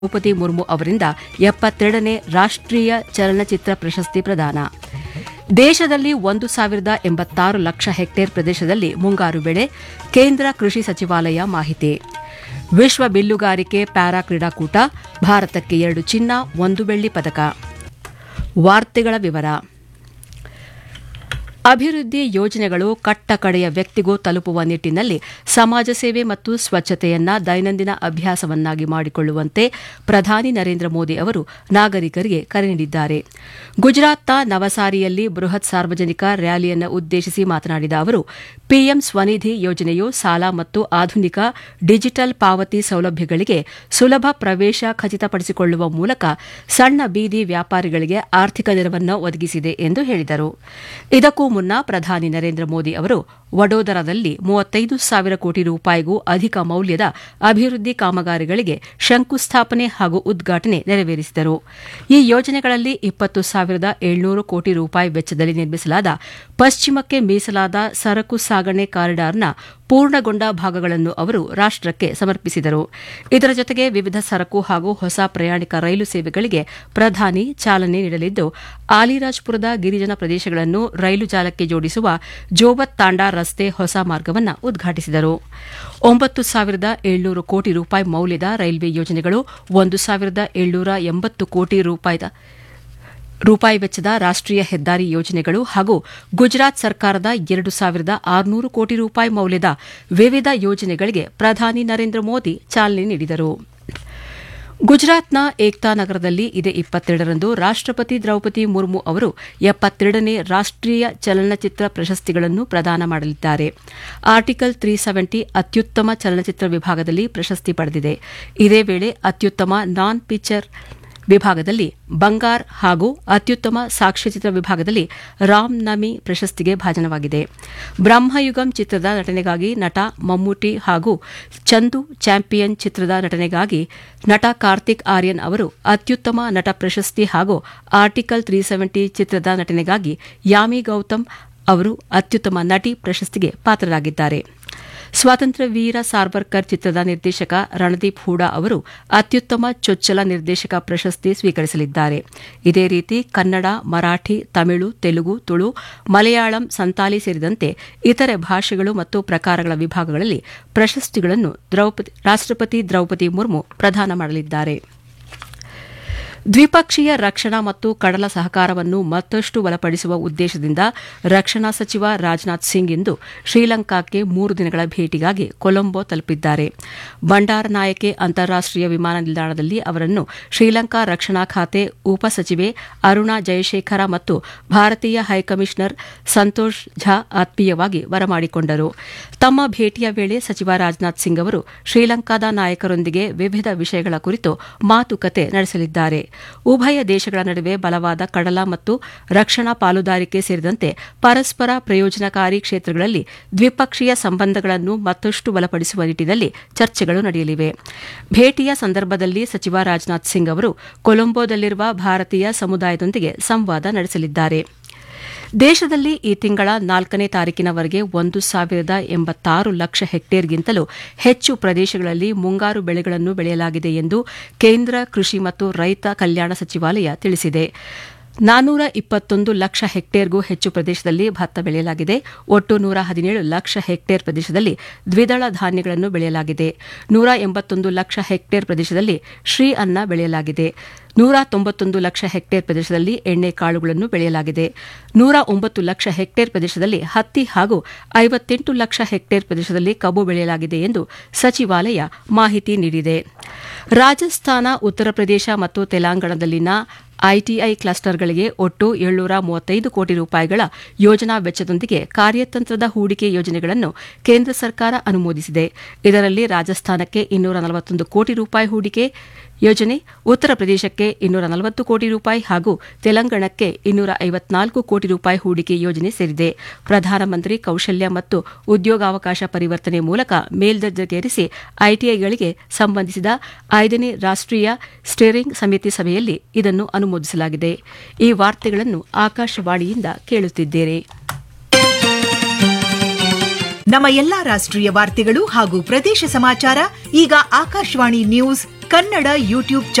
ದ್ರೌಪದಿ ಮುರ್ಮು ಅವರಿಂದ ಎಪ್ಪತ್ತೆರಡನೇ ರಾಷ್ಟ್ರೀಯ ಚಲನಚಿತ್ರ ಪ್ರಶಸ್ತಿ ಪ್ರದಾನ ದೇಶದಲ್ಲಿ ಒಂದು ಸಾವಿರದ ಎಂಬತ್ತಾರು ಲಕ್ಷ ಹೆಕ್ಟೇರ್ ಪ್ರದೇಶದಲ್ಲಿ ಮುಂಗಾರು ಬೆಳೆ ಕೇಂದ್ರ ಕೃಷಿ ಸಚಿವಾಲಯ ಮಾಹಿತಿ ವಿಶ್ವ ಬಿಲ್ಲುಗಾರಿಕೆ ಪ್ಯಾರಾ ಕ್ರೀಡಾಕೂಟ ಭಾರತಕ್ಕೆ ಎರಡು ಚಿನ್ನ ಒಂದು ಬೆಳ್ಳಿ ಪದಕ ವಾರ್ತೆಗಳ ವಿವರ ಅಭಿವೃದ್ಧಿ ಯೋಜನೆಗಳು ಕಟ್ಟ ಕಡೆಯ ವ್ಯಕ್ತಿಗೂ ತಲುಪುವ ನಿಟ್ಟಿನಲ್ಲಿ ಸಮಾಜ ಸೇವೆ ಮತ್ತು ಸ್ವಚ್ಛತೆಯನ್ನ ದೈನಂದಿನ ಅಭ್ಯಾಸವನ್ನಾಗಿ ಮಾಡಿಕೊಳ್ಳುವಂತೆ ಪ್ರಧಾನಿ ನರೇಂದ್ರ ಮೋದಿ ಅವರು ನಾಗರಿಕರಿಗೆ ಕರೆ ನೀಡಿದ್ದಾರೆ ಗುಜರಾತ್ನ ನವಸಾರಿಯಲ್ಲಿ ಬೃಹತ್ ಸಾರ್ವಜನಿಕ ರ್ಯಾಲಿಯನ್ನು ಉದ್ದೇಶಿಸಿ ಮಾತನಾಡಿದ ಅವರು ಪಿಎಂ ಸ್ವನಿಧಿ ಯೋಜನೆಯು ಸಾಲ ಮತ್ತು ಆಧುನಿಕ ಡಿಜಿಟಲ್ ಪಾವತಿ ಸೌಲಭ್ಯಗಳಿಗೆ ಸುಲಭ ಪ್ರವೇಶ ಖಚಿತಪಡಿಸಿಕೊಳ್ಳುವ ಮೂಲಕ ಸಣ್ಣ ಬೀದಿ ವ್ಯಾಪಾರಿಗಳಿಗೆ ಆರ್ಥಿಕ ನೆರವನ್ನು ಒದಗಿಸಿದೆ ಎಂದು ಹೇಳಿದರು ಇದಕ್ಕೂ ಮುನ್ನ ಪ್ರಧಾನಿ ನರೇಂದ್ರ ಮೋದಿ ಅವರು ವಡೋದರಾದಲ್ಲಿ ಮೂವತ್ತೈದು ಸಾವಿರ ಕೋಟಿ ರೂಪಾಯಿಗೂ ಅಧಿಕ ಮೌಲ್ಯದ ಅಭಿವೃದ್ಧಿ ಕಾಮಗಾರಿಗಳಿಗೆ ಶಂಕುಸ್ಥಾಪನೆ ಹಾಗೂ ಉದ್ಘಾಟನೆ ನೆರವೇರಿಸಿದರು ಈ ಯೋಜನೆಗಳಲ್ಲಿ ಇಪ್ಪತ್ತು ಸಾವಿರದ ಏಳ್ನೂರು ಕೋಟಿ ರೂಪಾಯಿ ವೆಚ್ಚದಲ್ಲಿ ನಿರ್ಮಿಸಲಾದ ಪಶ್ಚಿಮಕ್ಕೆ ಮೀಸಲಾದ ಸರಕು ಸಾಗಣೆ ಕಾರಿಡಾರ್ನ ಪೂರ್ಣಗೊಂಡ ಭಾಗಗಳನ್ನು ಅವರು ರಾಷ್ಟಕ್ಕೆ ಸಮರ್ಪಿಸಿದರು ಇದರ ಜೊತೆಗೆ ವಿವಿಧ ಸರಕು ಹಾಗೂ ಹೊಸ ಪ್ರಯಾಣಿಕ ರೈಲು ಸೇವೆಗಳಿಗೆ ಪ್ರಧಾನಿ ಚಾಲನೆ ನೀಡಲಿದ್ದು ಆಲಿರಾಜ್ಪುರದ ಗಿರಿಜನ ಪ್ರದೇಶಗಳನ್ನು ರೈಲು ಜಾಲಕ್ಕೆ ಜೋಡಿಸುವ ಜೋಬತ್ ತಾಂಡಾ ರಸ್ತೆ ಹೊಸ ಮಾರ್ಗವನ್ನು ಉದ್ಘಾಟಿಸಿದರು ಒಂಬತ್ತು ಸಾವಿರದ ಏಳ್ನೂರು ಕೋಟಿ ರೂಪಾಯಿ ಮೌಲ್ಯದ ರೈಲ್ವೆ ಯೋಜನೆಗಳು ಒಂದು ಸಾವಿರದ ಏಳ್ನೂರ ಎಂಬತ್ತು ಕೋಟಿ ರೂಪಾಯಿದ ರೂಪಾಯಿ ವೆಚ್ಚದ ರಾಷ್ಟೀಯ ಹೆದ್ದಾರಿ ಯೋಜನೆಗಳು ಹಾಗೂ ಗುಜರಾತ್ ಸರ್ಕಾರದ ಎರಡು ಸಾವಿರದ ಆರುನೂರು ಕೋಟಿ ರೂಪಾಯಿ ಮೌಲ್ಯದ ವಿವಿಧ ಯೋಜನೆಗಳಿಗೆ ಪ್ರಧಾನಿ ನರೇಂದ್ರ ಮೋದಿ ಚಾಲನೆ ನೀಡಿದರು ಗುಜರಾತ್ನ ಏಕ್ತಾ ನಗರದಲ್ಲಿ ಇದೇ ಇಪ್ಪತ್ತೆರಡರಂದು ರಾಷ್ಟಪತಿ ದ್ರೌಪದಿ ಮುರ್ಮು ಅವರು ಎಪ್ಪತ್ತೆರಡನೇ ರಾಷ್ಟೀಯ ಚಲನಚಿತ್ರ ಪ್ರಶಸ್ತಿಗಳನ್ನು ಪ್ರದಾನ ಮಾಡಲಿದ್ದಾರೆ ಆರ್ಟಿಕಲ್ ತ್ರೀ ಸೆವೆಂಟಿ ಅತ್ಯುತ್ತಮ ಚಲನಚಿತ್ರ ವಿಭಾಗದಲ್ಲಿ ಪ್ರಶಸ್ತಿ ಪಡೆದಿದೆ ಇದೇ ವೇಳೆ ಅತ್ಯುತ್ತಮ ನಾನ್ ಪಿಕ್ಚರ್ ವಿಭಾಗದಲ್ಲಿ ಬಂಗಾರ್ ಹಾಗೂ ಅತ್ಯುತ್ತಮ ಸಾಕ್ಷ್ಯಚಿತ್ರ ವಿಭಾಗದಲ್ಲಿ ರಾಮ್ ನಮಿ ಪ್ರಶಸ್ತಿಗೆ ಭಾಜನವಾಗಿದೆ ಬ್ರಹ್ಮಯುಗಂ ಚಿತ್ರದ ನಟನೆಗಾಗಿ ನಟ ಮಮ್ಮೂಟಿ ಹಾಗೂ ಚಂದು ಚಾಂಪಿಯನ್ ಚಿತ್ರದ ನಟನೆಗಾಗಿ ನಟ ಕಾರ್ತಿಕ್ ಆರ್ಯನ್ ಅವರು ಅತ್ಯುತ್ತಮ ನಟ ಪ್ರಶಸ್ತಿ ಹಾಗೂ ಆರ್ಟಿಕಲ್ ತ್ರೀ ಸೆವೆಂಟಿ ಚಿತ್ರದ ನಟನೆಗಾಗಿ ಯಾಮಿ ಗೌತಮ್ ಅವರು ಅತ್ಯುತ್ತಮ ನಟಿ ಪ್ರಶಸ್ತಿಗೆ ಪಾತ್ರರಾಗಿದ್ದಾರೆ ಸ್ವಾತಂತ್ರ್ಯ ವೀರ ಸಾರ್ವರ್ಕರ್ ಚಿತ್ರದ ನಿರ್ದೇಶಕ ರಣದೀಪ್ ಹೂಡಾ ಅವರು ಅತ್ಯುತ್ತಮ ಚೊಚ್ಚಲ ನಿರ್ದೇಶಕ ಪ್ರಶಸ್ತಿ ಸ್ವೀಕರಿಸಲಿದ್ದಾರೆ ಇದೇ ರೀತಿ ಕನ್ನಡ ಮರಾಠಿ ತಮಿಳು ತೆಲುಗು ತುಳು ಮಲಯಾಳಂ ಸಂತಾಲಿ ಸೇರಿದಂತೆ ಇತರೆ ಭಾಷೆಗಳು ಮತ್ತು ಪ್ರಕಾರಗಳ ವಿಭಾಗಗಳಲ್ಲಿ ಪ್ರಶಸ್ತಿಗಳನ್ನು ರಾಷ್ಟಪತಿ ದ್ರೌಪದಿ ಮುರ್ಮು ಪ್ರದಾನ ಮಾಡಲಿದ್ದಾರೆ ದ್ವಿಪಕ್ಷೀಯ ರಕ್ಷಣಾ ಮತ್ತು ಕಡಲ ಸಹಕಾರವನ್ನು ಮತ್ತಷ್ಟು ಬಲಪಡಿಸುವ ಉದ್ದೇಶದಿಂದ ರಕ್ಷಣಾ ಸಚಿವ ರಾಜನಾಥ್ ಸಿಂಗ್ ಇಂದು ಶ್ರೀಲಂಕಾಕ್ಕೆ ಮೂರು ದಿನಗಳ ಭೇಟಿಗಾಗಿ ಕೊಲಂಬೋ ತಲುಪಿದ್ದಾರೆ ಬಂಡಾರನಾಯಕೆ ಅಂತಾರಾಷ್ಟೀಯ ವಿಮಾನ ನಿಲ್ದಾಣದಲ್ಲಿ ಅವರನ್ನು ಶ್ರೀಲಂಕಾ ರಕ್ಷಣಾ ಖಾತೆ ಉಪಸಚಿವೆ ಅರುಣಾ ಜಯಶೇಖರ ಮತ್ತು ಭಾರತೀಯ ಹೈಕಮಿಷನರ್ ಸಂತೋಷ್ ಝಾ ಆತ್ಮೀಯವಾಗಿ ಬರಮಾಡಿಕೊಂಡರು ತಮ್ಮ ಭೇಟಿಯ ವೇಳೆ ಸಚಿವ ರಾಜನಾಥ್ ಸಿಂಗ್ ಅವರು ಶ್ರೀಲಂಕಾದ ನಾಯಕರೊಂದಿಗೆ ವಿವಿಧ ವಿಷಯಗಳ ಕುರಿತು ಮಾತುಕತೆ ನಡೆಸಲಿದ್ದಾರೆ ಉಭಯ ದೇಶಗಳ ನಡುವೆ ಬಲವಾದ ಕಡಲ ಮತ್ತು ರಕ್ಷಣಾ ಪಾಲುದಾರಿಕೆ ಸೇರಿದಂತೆ ಪರಸ್ಪರ ಪ್ರಯೋಜನಕಾರಿ ಕ್ಷೇತ್ರಗಳಲ್ಲಿ ದ್ವಿಪಕ್ಷೀಯ ಸಂಬಂಧಗಳನ್ನು ಮತ್ತಷ್ಟು ಬಲಪಡಿಸುವ ನಿಟ್ಟಿನಲ್ಲಿ ಚರ್ಚೆಗಳು ನಡೆಯಲಿವೆ ಭೇಟಿಯ ಸಂದರ್ಭದಲ್ಲಿ ಸಚಿವ ರಾಜನಾಥ್ ಸಿಂಗ್ ಅವರು ಕೊಲಂಬೋದಲ್ಲಿರುವ ಭಾರತೀಯ ಸಮುದಾಯದೊಂದಿಗೆ ಸಂವಾದ ನಡೆಸಲಿದ್ದಾರೆ ದೇಶದಲ್ಲಿ ಈ ತಿಂಗಳ ನಾಲ್ಕನೇ ತಾರೀಕಿನವರೆಗೆ ಒಂದು ಸಾವಿರದ ಎಂಬತ್ತಾರು ಲಕ್ಷ ಹೆಕ್ಟೇರ್ಗಿಂತಲೂ ಹೆಚ್ಚು ಪ್ರದೇಶಗಳಲ್ಲಿ ಮುಂಗಾರು ಬೆಳೆಗಳನ್ನು ಬೆಳೆಯಲಾಗಿದೆ ಎಂದು ಕೇಂದ್ರ ಕೃಷಿ ಮತ್ತು ರೈತ ಕಲ್ಯಾಣ ಸಚಿವಾಲಯ ತಿಳಿಸಿದೆ ನಾನೂರ ಇಪ್ಪತ್ತೊಂದು ಲಕ್ಷ ಹೆಕ್ಟೇರ್ಗೂ ಹೆಚ್ಚು ಪ್ರದೇಶದಲ್ಲಿ ಭತ್ತ ಬೆಳೆಯಲಾಗಿದೆ ಒಟ್ಟು ನೂರ ಹದಿನೇಳು ಲಕ್ಷ ಹೆಕ್ಟೇರ್ ಪ್ರದೇಶದಲ್ಲಿ ದ್ವಿದಳ ಧಾನ್ಯಗಳನ್ನು ಬೆಳೆಯಲಾಗಿದೆ ನೂರ ಎಂಬತ್ತೊಂದು ಲಕ್ಷ ಹೆಕ್ಟೇರ್ ಪ್ರದೇಶದಲ್ಲಿ ಶ್ರೀ ಅನ್ನ ಬೆಳೆಯಲಾಗಿದೆ ನೂರ ತೊಂಬತ್ತೊಂದು ಲಕ್ಷ ಹೆಕ್ಟೇರ್ ಪ್ರದೇಶದಲ್ಲಿ ಎಣ್ಣೆ ಕಾಳುಗಳನ್ನು ಬೆಳೆಯಲಾಗಿದೆ ನೂರ ಒಂಬತ್ತು ಲಕ್ಷ ಹೆಕ್ಟೇರ್ ಪ್ರದೇಶದಲ್ಲಿ ಹತ್ತಿ ಹಾಗೂ ಐವತ್ತೆಂಟು ಲಕ್ಷ ಹೆಕ್ಟೇರ್ ಪ್ರದೇಶದಲ್ಲಿ ಕಬ್ಬು ಬೆಳೆಯಲಾಗಿದೆ ಎಂದು ಸಚಿವಾಲಯ ಮಾಹಿತಿ ನೀಡಿದೆ ರಾಜಸ್ಥಾನ ಉತ್ತರ ಪ್ರದೇಶ ಮತ್ತು ತೆಲಂಗಾಣದಲ್ಲಿನ ಐಟಿಐ ಕ್ಲಸ್ಟರ್ಗಳಿಗೆ ಒಟ್ಟು ಏಳ್ನೂರ ಮೂವತ್ತೈದು ಕೋಟಿ ರೂಪಾಯಿಗಳ ಯೋಜನಾ ವೆಚ್ಚದೊಂದಿಗೆ ಕಾರ್ಯತಂತ್ರದ ಹೂಡಿಕೆ ಯೋಜನೆಗಳನ್ನು ಕೇಂದ್ರ ಸರ್ಕಾರ ಅನುಮೋದಿಸಿದೆ ಇದರಲ್ಲಿ ರಾಜಸ್ಥಾನಕ್ಕೆ ಇನ್ನೂರ ನಲವತ್ತೊಂದು ಕೋಟಿ ರೂಪಾಯಿ ಹೂಡಿಕೆ ಯೋಜನೆ ಉತ್ತರ ಪ್ರದೇಶಕ್ಕೆ ಇನ್ನೂರ ನಲವತ್ತು ಕೋಟಿ ರೂಪಾಯಿ ಹಾಗೂ ತೆಲಂಗಾಣಕ್ಕೆ ಇನ್ನೂರ ಐವತ್ನಾಲ್ಕು ಕೋಟಿ ರೂಪಾಯಿ ಹೂಡಿಕೆ ಯೋಜನೆ ಸೇರಿದೆ ಪ್ರಧಾನಮಂತ್ರಿ ಕೌಶಲ್ಯ ಮತ್ತು ಉದ್ಯೋಗಾವಕಾಶ ಪರಿವರ್ತನೆ ಮೂಲಕ ಮೇಲ್ದರ್ಜೆಗೇರಿಸಿ ಐಟಿಐಗಳಿಗೆ ಸಂಬಂಧಿಸಿದ ಐದನೇ ರಾಷ್ಟೀಯ ಸ್ಟೀರಿಂಗ್ ಸಮಿತಿ ಸಭೆಯಲ್ಲಿ ಇದನ್ನು ಅನುಮೋದಿಸಲಾಗಿದೆ ಈ ವಾರ್ತೆಗಳನ್ನು ಆಕಾಶವಾಣಿಯಿಂದ ಕೇಳುತ್ತಿದ್ದೇನೆ ನಮ್ಮ ಎಲ್ಲಾ ರಾಷ್ಟ್ರೀಯ ವಾರ್ತೆಗಳು ಹಾಗೂ ಪ್ರದೇಶ ಸಮಾಚಾರ ಈಗ ಆಕಾಶವಾಣಿ ನ್ಯೂಸ್ ಕನ್ನಡ ಯೂಟ್ಯೂಬ್